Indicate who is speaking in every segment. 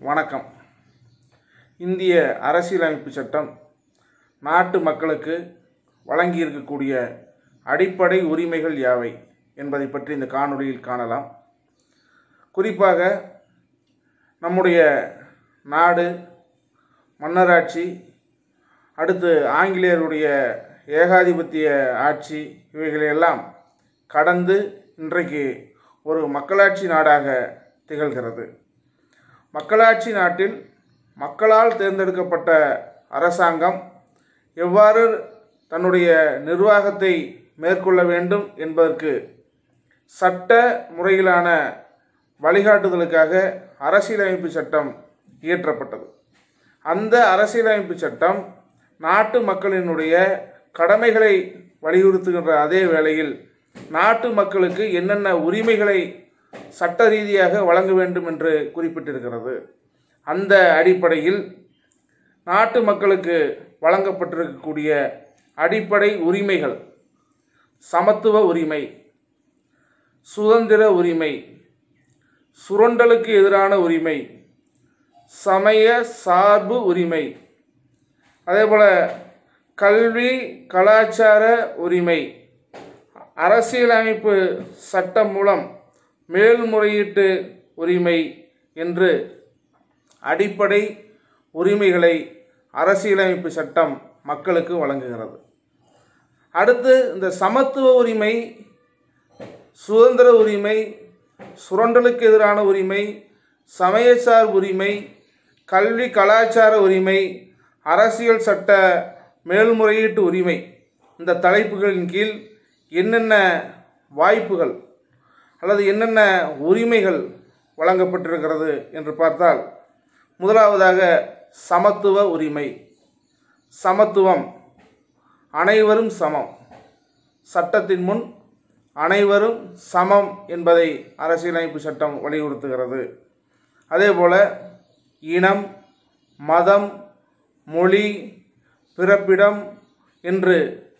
Speaker 1: வணக்கம் இந்திய அரசியலமைப்பு சட்டம் நாட்டு மக்களுக்கு வழங்கியிருக்கக்கூடிய அடிப்படை உரிமைகள் யாவை என்பதை பற்றி இந்த காணொளியில் காணலாம் குறிப்பாக நம்முடைய நாடு மன்னராட்சி அடுத்து ஆங்கிலேயருடைய ஏகாதிபத்திய ஆட்சி இவைகளையெல்லாம் கடந்து இன்றைக்கு ஒரு மக்களாட்சி நாடாக திகழ்கிறது மக்களாட்சி நாட்டில் மக்களால் தேர்ந்தெடுக்கப்பட்ட அரசாங்கம் எவ்வாறு தன்னுடைய நிர்வாகத்தை மேற்கொள்ள வேண்டும் என்பதற்கு சட்ட முறையிலான வழிகாட்டுதலுக்காக அரசியலமைப்பு சட்டம் இயற்றப்பட்டது அந்த அரசியலமைப்பு சட்டம் நாட்டு மக்களினுடைய கடமைகளை வலியுறுத்துகின்ற அதே வேளையில் நாட்டு மக்களுக்கு என்னென்ன உரிமைகளை சட்ட ரீதியாக வழங்க வேண்டும் என்று குறிப்பிட்டிருக்கிறது அந்த அடிப்படையில் நாட்டு மக்களுக்கு வழங்கப்பட்டிருக்கக்கூடிய அடிப்படை உரிமைகள் சமத்துவ உரிமை சுதந்திர உரிமை சுரண்டலுக்கு எதிரான உரிமை சமய சார்பு உரிமை அதேபோல் கல்வி கலாச்சார உரிமை அரசியலமைப்பு சட்டம் மூலம் மேல்முறையீட்டு உரிமை என்று அடிப்படை உரிமைகளை அரசியலமைப்பு சட்டம் மக்களுக்கு வழங்குகிறது அடுத்து இந்த சமத்துவ உரிமை சுதந்திர உரிமை சுரண்டலுக்கு எதிரான உரிமை சமயசார் உரிமை கல்வி கலாச்சார உரிமை அரசியல் சட்ட மேல்முறையீட்டு உரிமை இந்த தலைப்புகளின் கீழ் என்னென்ன வாய்ப்புகள் அல்லது என்னென்ன உரிமைகள் வழங்கப்பட்டிருக்கிறது என்று பார்த்தால் முதலாவதாக சமத்துவ உரிமை சமத்துவம் அனைவரும் சமம் சட்டத்தின் முன் அனைவரும் சமம் என்பதை அரசியலமைப்பு சட்டம் வலியுறுத்துகிறது அதேபோல இனம் மதம் மொழி பிறப்பிடம் என்று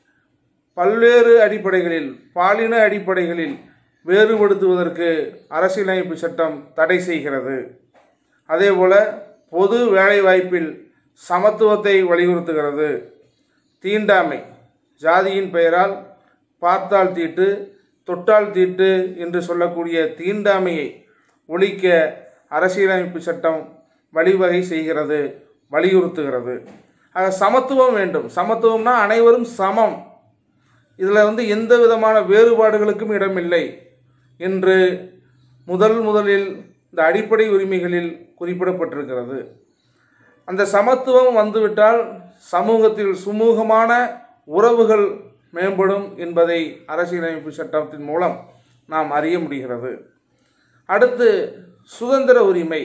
Speaker 1: பல்வேறு அடிப்படைகளில் பாலின அடிப்படைகளில் வேறுபடுத்துவதற்கு அரசியலமைப்பு சட்டம் தடை செய்கிறது அதேபோல பொது வேலைவாய்ப்பில் சமத்துவத்தை வலியுறுத்துகிறது தீண்டாமை ஜாதியின் பெயரால் பார்த்தால் தீட்டு தொட்டால் தீட்டு என்று சொல்லக்கூடிய தீண்டாமையை ஒழிக்க அரசியலமைப்பு சட்டம் வழிவகை செய்கிறது வலியுறுத்துகிறது ஆக சமத்துவம் வேண்டும் சமத்துவம்னா அனைவரும் சமம் இதில் வந்து எந்த விதமான வேறுபாடுகளுக்கும் இடமில்லை என்று முதல் முதலில் இந்த அடிப்படை உரிமைகளில் குறிப்பிடப்பட்டிருக்கிறது அந்த சமத்துவம் வந்துவிட்டால் சமூகத்தில் சுமூகமான உறவுகள் மேம்படும் என்பதை அரசியலமைப்பு சட்டத்தின் மூலம் நாம் அறிய முடிகிறது அடுத்து சுதந்திர உரிமை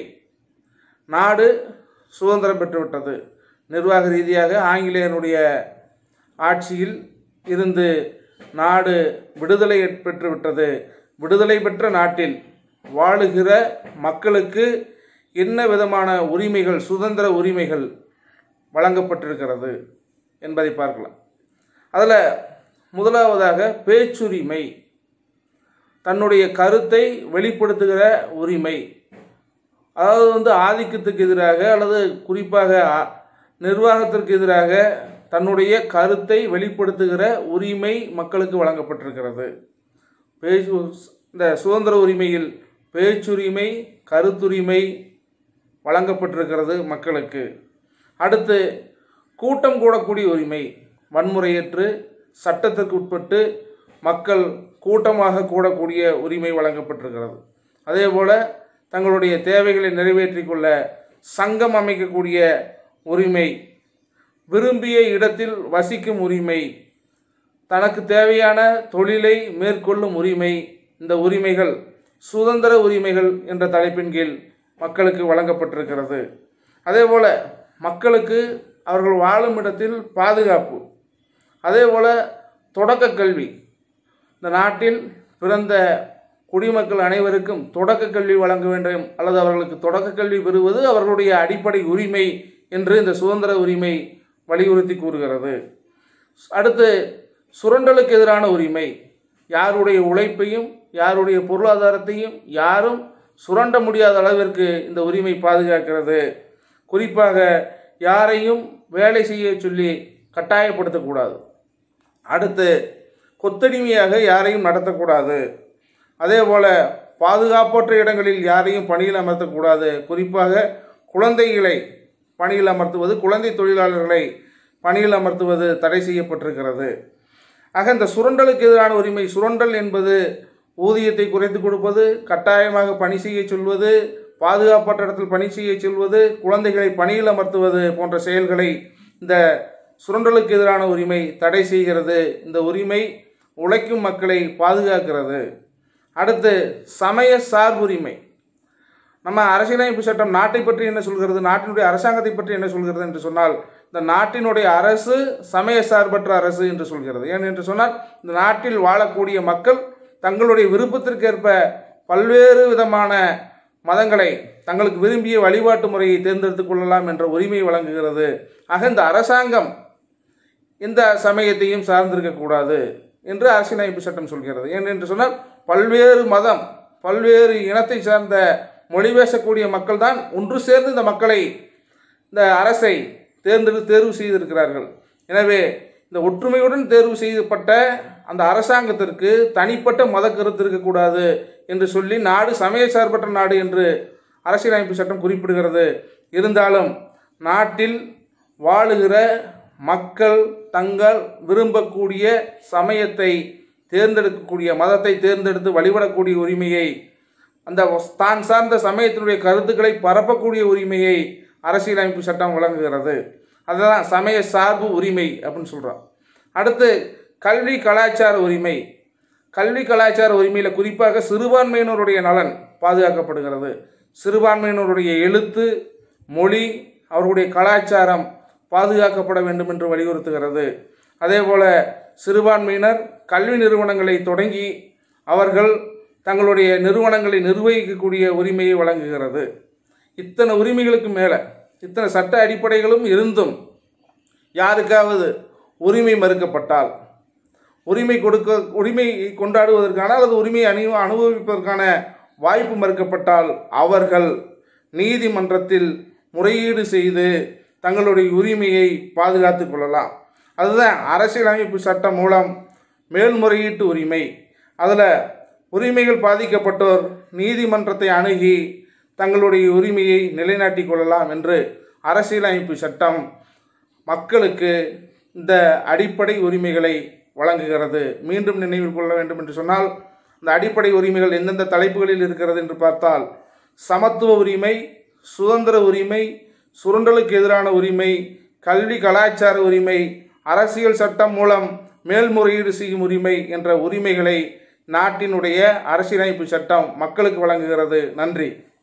Speaker 1: நாடு சுதந்திரம் பெற்றுவிட்டது நிர்வாக ரீதியாக ஆங்கிலேயனுடைய ஆட்சியில் இருந்து நாடு விடுதலை பெற்றுவிட்டது விடுதலை பெற்ற நாட்டில் வாழுகிற மக்களுக்கு என்ன விதமான உரிமைகள் சுதந்திர உரிமைகள் வழங்கப்பட்டிருக்கிறது என்பதை பார்க்கலாம் அதில் முதலாவதாக பேச்சுரிமை தன்னுடைய கருத்தை வெளிப்படுத்துகிற உரிமை அதாவது வந்து ஆதிக்கத்துக்கு எதிராக அல்லது குறிப்பாக நிர்வாகத்திற்கு எதிராக தன்னுடைய கருத்தை வெளிப்படுத்துகிற உரிமை மக்களுக்கு வழங்கப்பட்டிருக்கிறது பேச்சு இந்த சுதந்திர உரிமையில் பேச்சுரிமை கருத்துரிமை வழங்கப்பட்டிருக்கிறது மக்களுக்கு அடுத்து கூட்டம் கூடக்கூடிய உரிமை வன்முறையற்று சட்டத்திற்கு உட்பட்டு மக்கள் கூட்டமாக கூடக்கூடிய உரிமை வழங்கப்பட்டிருக்கிறது அதே போல் தங்களுடைய தேவைகளை நிறைவேற்றிக் கொள்ள சங்கம் அமைக்கக்கூடிய உரிமை விரும்பிய இடத்தில் வசிக்கும் உரிமை தனக்கு தேவையான தொழிலை மேற்கொள்ளும் உரிமை இந்த உரிமைகள் சுதந்திர உரிமைகள் என்ற தலைப்பின் கீழ் மக்களுக்கு வழங்கப்பட்டிருக்கிறது அதே போல் மக்களுக்கு அவர்கள் வாழும் இடத்தில் பாதுகாப்பு அதே போல் தொடக்க கல்வி இந்த நாட்டில் பிறந்த குடிமக்கள் அனைவருக்கும் தொடக்க கல்வி வழங்க வேண்டும் அல்லது அவர்களுக்கு தொடக்க கல்வி பெறுவது அவர்களுடைய அடிப்படை உரிமை என்று இந்த சுதந்திர உரிமை வலியுறுத்தி கூறுகிறது அடுத்து சுரண்டலுக்கு எதிரான உரிமை யாருடைய உழைப்பையும் யாருடைய பொருளாதாரத்தையும் யாரும் சுரண்ட முடியாத அளவிற்கு இந்த உரிமை பாதுகாக்கிறது குறிப்பாக யாரையும் வேலை செய்ய சொல்லி கட்டாயப்படுத்தக்கூடாது அடுத்து கொத்தடிமையாக யாரையும் நடத்தக்கூடாது அதே போல் பாதுகாப்பற்ற இடங்களில் யாரையும் பணியில் அமர்த்தக்கூடாது குறிப்பாக குழந்தைகளை பணியில் அமர்த்துவது குழந்தை தொழிலாளர்களை பணியில் அமர்த்துவது தடை செய்யப்பட்டிருக்கிறது ஆக இந்த சுரண்டலுக்கு எதிரான உரிமை சுரண்டல் என்பது ஊதியத்தை குறைத்து கொடுப்பது கட்டாயமாக பணி செய்ய சொல்வது பாதுகாப்பற்ற இடத்தில் பணி செய்ய சொல்வது குழந்தைகளை பணியில் அமர்த்துவது போன்ற செயல்களை இந்த சுரண்டலுக்கு எதிரான உரிமை தடை செய்கிறது இந்த உரிமை உழைக்கும் மக்களை பாதுகாக்கிறது அடுத்து சமய சார்புரிமை நம்ம அரசியலமைப்பு சட்டம் நாட்டை பற்றி என்ன சொல்கிறது நாட்டினுடைய அரசாங்கத்தை பற்றி என்ன சொல்கிறது என்று சொன்னால் இந்த நாட்டினுடைய அரசு சமய சார்பற்ற அரசு என்று சொல்கிறது ஏன் என்று சொன்னால் இந்த நாட்டில் வாழக்கூடிய மக்கள் தங்களுடைய விருப்பத்திற்கேற்ப பல்வேறு விதமான மதங்களை தங்களுக்கு விரும்பிய வழிபாட்டு முறையை தேர்ந்தெடுத்துக் கொள்ளலாம் என்ற உரிமை வழங்குகிறது ஆக இந்த அரசாங்கம் இந்த சமயத்தையும் சார்ந்திருக்கக்கூடாது என்று அரசியலமைப்பு சட்டம் சொல்கிறது ஏன் என்று சொன்னால் பல்வேறு மதம் பல்வேறு இனத்தை சார்ந்த மொழி பேசக்கூடிய மக்கள் தான் ஒன்று சேர்ந்து இந்த மக்களை இந்த அரசை தேர்ந்தெடு தேர்வு செய்திருக்கிறார்கள் எனவே இந்த ஒற்றுமையுடன் தேர்வு செய்யப்பட்ட அந்த அரசாங்கத்திற்கு தனிப்பட்ட மத கருத்து இருக்கக்கூடாது என்று சொல்லி நாடு சமய சார்பற்ற நாடு என்று அரசியலமைப்பு சட்டம் குறிப்பிடுகிறது இருந்தாலும் நாட்டில் வாழுகிற மக்கள் தங்கள் விரும்பக்கூடிய சமயத்தை தேர்ந்தெடுக்கக்கூடிய மதத்தை தேர்ந்தெடுத்து வழிபடக்கூடிய உரிமையை அந்த தான் சார்ந்த சமயத்தினுடைய கருத்துக்களை பரப்பக்கூடிய உரிமையை அரசியலமைப்பு சட்டம் வழங்குகிறது அதுதான் சமய சார்பு உரிமை அப்படின்னு சொல்கிறோம் அடுத்து கல்வி கலாச்சார உரிமை கல்வி கலாச்சார உரிமையில் குறிப்பாக சிறுபான்மையினருடைய நலன் பாதுகாக்கப்படுகிறது சிறுபான்மையினருடைய எழுத்து மொழி அவர்களுடைய கலாச்சாரம் பாதுகாக்கப்பட வேண்டும் என்று வலியுறுத்துகிறது அதே போல சிறுபான்மையினர் கல்வி நிறுவனங்களை தொடங்கி அவர்கள் தங்களுடைய நிறுவனங்களை நிர்வகிக்கக்கூடிய உரிமையை வழங்குகிறது இத்தனை உரிமைகளுக்கு மேலே இத்தனை சட்ட அடிப்படைகளும் இருந்தும் யாருக்காவது உரிமை மறுக்கப்பட்டால் உரிமை கொடுக்க உரிமை கொண்டாடுவதற்கான அல்லது உரிமையை அணி அனுபவிப்பதற்கான வாய்ப்பு மறுக்கப்பட்டால் அவர்கள் நீதிமன்றத்தில் முறையீடு செய்து தங்களுடைய உரிமையை பாதுகாத்து கொள்ளலாம் அதுதான் அரசியலமைப்பு சட்டம் மூலம் மேல்முறையீட்டு உரிமை அதில் உரிமைகள் பாதிக்கப்பட்டோர் நீதிமன்றத்தை அணுகி தங்களுடைய உரிமையை நிலைநாட்டிக் கொள்ளலாம் என்று அரசியலமைப்பு சட்டம் மக்களுக்கு இந்த அடிப்படை உரிமைகளை வழங்குகிறது மீண்டும் நினைவில் கொள்ள வேண்டும் என்று சொன்னால் இந்த அடிப்படை உரிமைகள் எந்தெந்த தலைப்புகளில் இருக்கிறது என்று பார்த்தால் சமத்துவ உரிமை சுதந்திர உரிமை சுரண்டலுக்கு எதிரான உரிமை கல்வி கலாச்சார உரிமை அரசியல் சட்டம் மூலம் மேல்முறையீடு செய்யும் உரிமை என்ற உரிமைகளை நாட்டினுடைய அரசியலமைப்பு சட்டம் மக்களுக்கு வழங்குகிறது நன்றி